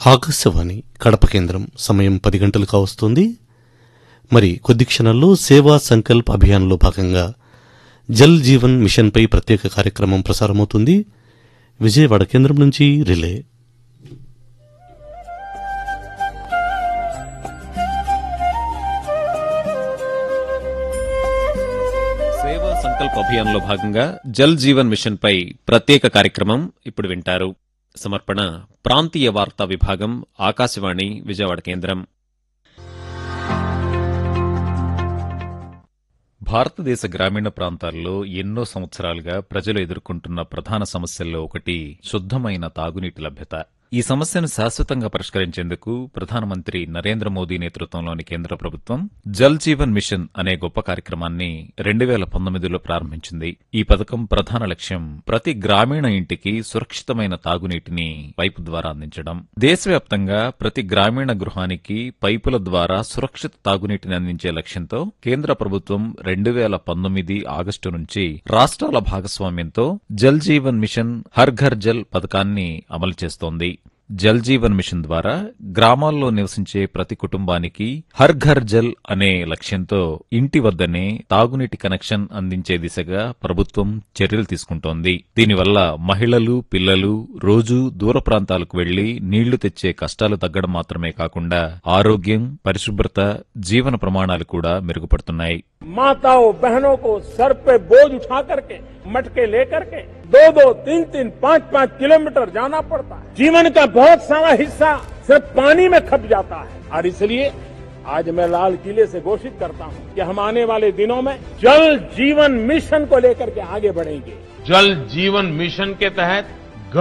ఆకాశవాణి కడప కేంద్రం సమయం పది గంటలు కావస్తుంది మరి కొద్ది క్షణాల్లో సేవా సంకల్ప్ అభియాన్లో భాగంగా జల్ జీవన్ మిషన్పై ప్రత్యేక కార్యక్రమం ప్రసారమవుతుంది విజయవాడ కేంద్రం నుంచి రిలే సేవా సంకల్ప్ అభియాన్లో భాగంగా జల్ జీవన్ మిషన్ పై ప్రత్యేక కార్యక్రమం ఇప్పుడు వింటారు సమర్పణ ప్రాంతీయ వార్తా విభాగం ఆకాశవాణి విజయవాడ కేంద్రం భారతదేశ గ్రామీణ ప్రాంతాల్లో ఎన్నో సంవత్సరాలుగా ప్రజలు ఎదుర్కొంటున్న ప్రధాన సమస్యల్లో ఒకటి శుద్ధమైన తాగునీటి లభ్యత ఈ సమస్యను శాశ్వతంగా పరిష్కరించేందుకు ప్రధానమంత్రి నరేంద్ర మోదీ నేతృత్వంలోని కేంద్ర ప్రభుత్వం జల్ జీవన్ మిషన్ అనే గొప్ప కార్యక్రమాన్ని రెండు వేల పంతొమ్మిదిలో ప్రారంభించింది ఈ పథకం ప్రధాన లక్ష్యం ప్రతి గ్రామీణ ఇంటికి సురక్షితమైన తాగునీటిని పైపు ద్వారా అందించడం దేశవ్యాప్తంగా ప్రతి గ్రామీణ గృహానికి పైపుల ద్వారా సురక్షిత తాగునీటిని అందించే లక్ష్యంతో కేంద్ర ప్రభుత్వం రెండు వేల పంతొమ్మిది ఆగస్టు నుంచి రాష్ట్రాల భాగస్వామ్యంతో జల్ జీవన్ మిషన్ హర్ ఘర్ జల్ పథకాన్ని అమలు చేస్తోంది జల్ జీవన్ మిషన్ ద్వారా గ్రామాల్లో నివసించే ప్రతి కుటుంబానికి హర్ ఘర్ జల్ అనే లక్ష్యంతో ఇంటి వద్దనే తాగునీటి కనెక్షన్ అందించే దిశగా ప్రభుత్వం చర్యలు తీసుకుంటోంది దీనివల్ల మహిళలు పిల్లలు రోజూ దూర ప్రాంతాలకు వెళ్లి నీళ్లు తెచ్చే కష్టాలు తగ్గడం మాత్రమే కాకుండా ఆరోగ్యం పరిశుభ్రత జీవన ప్రమాణాలు కూడా మెరుగుపడుతున్నాయి माताओं बहनों को सर पे बोझ उठा करके मटके लेकर के दो दो तीन तीन पाँच पाँच किलोमीटर जाना पड़ता है जीवन का बहुत सारा हिस्सा सिर्फ पानी में खप जाता है और इसलिए आज मैं लाल किले से घोषित करता हूं कि हम आने वाले दिनों में जल जीवन मिशन को लेकर के आगे बढ़ेंगे जल जीवन मिशन के तहत